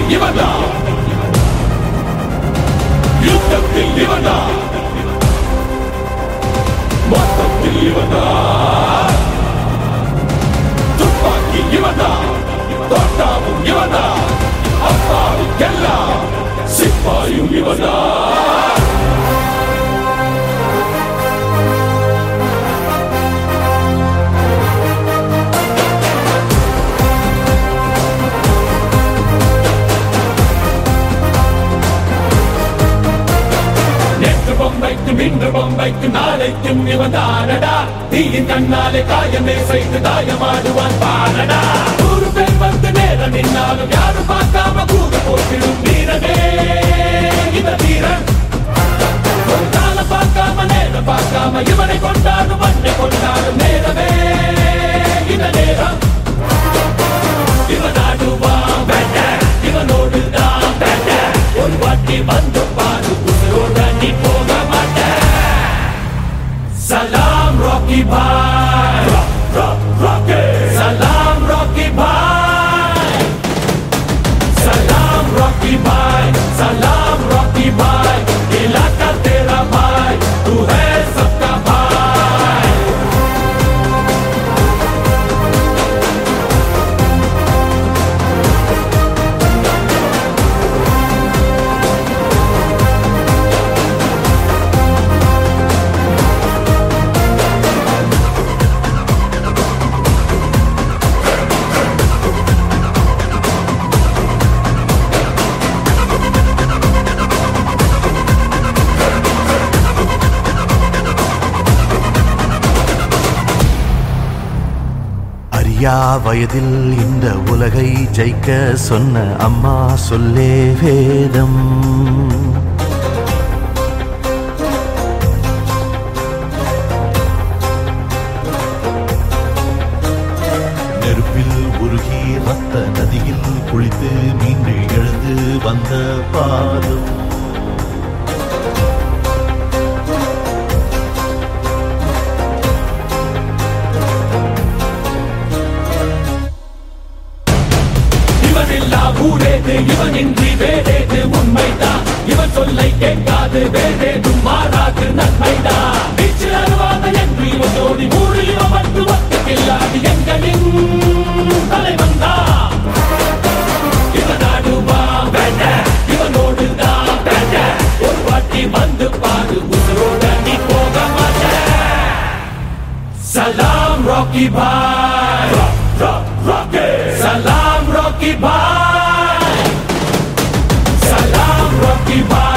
இவனா யுத்தத்தில் இவனா மொத்தத்தில் இவனா துப்பாக்கி இவனா தோட்டாவும் இவனா அப்பாவுக்கெல்லாம் சிப்பாயும் இவனா நேற்று பொம்மைக்கும் இன்று பொம்மைக்கும் நாளைக்கும் இவன் தானடா தீயின் கண்ணாலே காயமே செய்து தாயமாடுவான் பாரடா நூறு பேர் வந்து நேரம் நின்னாலும் யாரும் பார்க்காம கூட போட்டிடும் வீரனே இந்த வீரன் ஒரு காலம் பார்க்காம நேரம் பார்க்காம இவனை கொண்டாடும் மண்ணை கொண்டாடும் நேரமே இந்த நேரம் இவன் ஆடுவான் வேட்ட இவனோடு தான் வேட்ட ஒரு வாட்டி வந்து பாரு உசுரோட நீ போக மாட்ட சலாம் ராக்கி பாய் சலாம் ராக்கி பாய் सलाम रॉकी भाई सलाम रॉकी भाई इलाका तेरा भाई तू है सबका भाई அறியா வயதில் இந்த உலகை ஜெயிக்க சொன்ன அம்மா சொல்லே வேதம் நெருப்பில் உருகி ரத்த நதியில் குளித்து மீண்டு எழுந்து வந்த பாதம் இவன் இல்லா ஊரேது இவன் இன்றி வேறேது உண்மைதான் இவன் சொல்லை கேட்காது வேறேதும் மாறாது நன்மைதான் வீச்சில் அருவாத என்று இவன் ஜோடி ஊரில் இவன் மட்டும் ஒத்துக்கில்லாது எங்களின் தலைவன் தான் இவன் ஆடுவான் வேண்ட இவனோடு தான் வேண்ட ஒரு வாட்டி வந்து பாரு உசுரோட நீ போக மாட்ட சலாம் ராக்கி பாய் सलाम रॉकी भाई सलाम रॉकी भाई